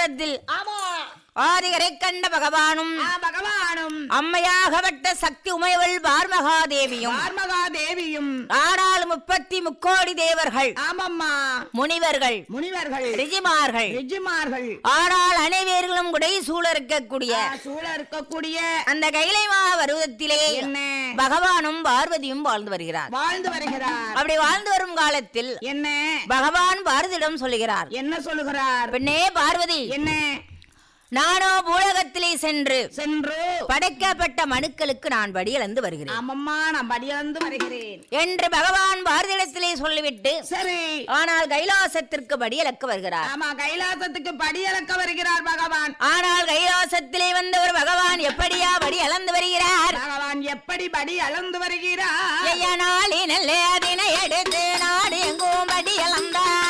கைலாசத்தில் ஆமா ஆதிகரை கண்ட பகவானும் ஆ, பகவானும் அம்மையாகப்பட்ட சக்தி உமையவள் பார்மகாதேவியும் பார்மகா தேவியும் ஆனால் முப்பத்தி முக்கோடி தேவர்கள் ஆமம்மா முனிவர்கள் முனிவர்கள் ரிஜிமார்கள் ரிஜிமார்கள் ஆனால் அனைவர்களும் குடை சூழ இருக்கக்கூடிய ஆ, சூழ இருக்கக்கூடிய அந்த கைலை பருவத்திலே என்ன பகவானும் பார்வதியும் வாழ்ந்து வருகிறார் வாழ்ந்து வருகிறார் அப்படி வாழ்ந்து வரும் காலத்தில் என்ன பகவான் பாரதியிடம் சொல்லுகிறார் என்ன சொல்லுகிறார் பெண்ணே பார்வதி என்ன நானோ பூலகத்திலே சென்று சென்று படைக்கப்பட்ட மனுக்களுக்கு நான் படியிழந்து வருகிறேன் ஆமம்மா நான் படியிழந்து வருகிறேன் என்று பகவான் பாரதியிடத்திலே சொல்லிவிட்டு சரி ஆனால் கைலாசத்திற்கு படியலக்க வருகிறார் ஆமா கைலாசத்துக்கு படியிழக்க வருகிறார் பகவான் ஆனால் கைலாசத்திலே வந்த ஒரு பகவான் எப்படியா படி அளந்து வருகிறார் பகவான் எப்படி படி அளந்து வருகிறார் ஐயா நாளி நல்ல அதினை எடுத்து நாடு எங்கும் படி அளந்தார்